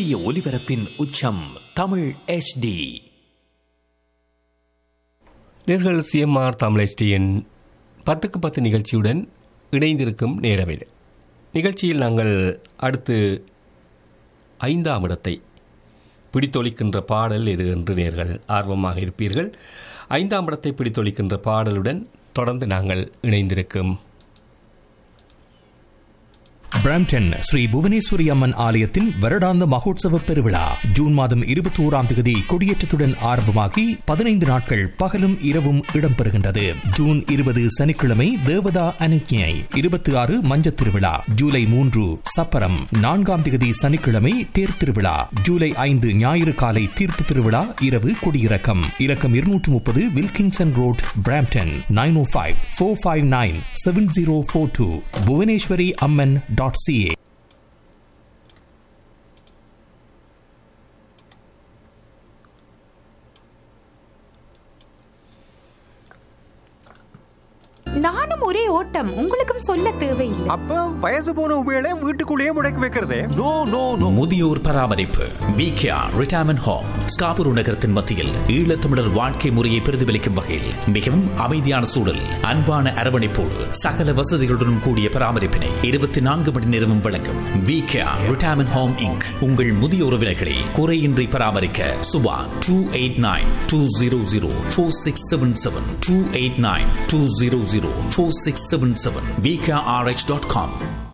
சூரிய ஒளிபரப்பின் உச்சம் தமிழ் HD நேர்கள் சிஎம்ஆர் தமிழ் பத்துக்கு பத்து நிகழ்ச்சியுடன் இணைந்திருக்கும் நேரம் இது நிகழ்ச்சியில் நாங்கள் அடுத்து ஐந்தாம் இடத்தை பிடித்தொழிக்கின்ற பாடல் எது என்று நேர்கள் ஆர்வமாக இருப்பீர்கள் ஐந்தாம் இடத்தை பிடித்தொழிக்கின்ற பாடலுடன் தொடர்ந்து நாங்கள் இணைந்திருக்கும் பிராம்டன் ஸ்ரீ புவனேஸ்வரி அம்மன் ஆலயத்தின் வருடாந்த மகோத்சவ பெருவிழா ஜூன் மாதம் இருபத்தி ஓராம் தேதி கொடியேற்றத்துடன் ஆரம்பமாகி பதினைந்து நாட்கள் பகலும் இரவும் இடம்பெறுகின்றது ஜூன் இருபது சனிக்கிழமை தேவதா அனுக்கியை இருபத்தி ஆறு மஞ்சத் திருவிழா ஜூலை மூன்று சப்பரம் நான்காம் தேதி சனிக்கிழமை தேர் திருவிழா ஜூலை ஐந்து ஞாயிறு காலை தீர்த்த திருவிழா இரவு கொடியிறக்கம் இறக்கம் இருநூற்று முப்பது Wilkinson road Brampton nine O five four five nine seven zero four two Bhuvaneswari Amman dot CA நானும் ஒரே ஓட்டம் உங்களுக்கும் சொல்ல தேவையில்லை அப்ப வயசு போன உபயோக வீட்டுக்குள்ளேயே முடக்கி வைக்கிறதே நோ நோ நோ முதியோர் பராமரிப்பு விகேஆர் ரிட்டையர்மெண்ட் ஹோம் ஸ்காபுரு நகரத்தின் மத்தியில் ஈழத்தமிழர் வாழ்க்கை முறையை பிரதிபலிக்கும் வகையில் மிகவும் அமைதியான சூழல் அன்பான அரவணைப்போடு சகல வசதிகளுடன் கூடிய பராமரிப்பினை இருபத்தி நான்கு மணி நேரமும் வழங்கும் விகேஆர் ரிட்டையர்மெண்ட் ஹோம் இங்க் உங்கள் முதிய உறவினர்களை குறையின்றி பராமரிக்க Subha two eight nine two zero zero four six seven seven two eight nine two zero zero four six seven seven VKRH dot com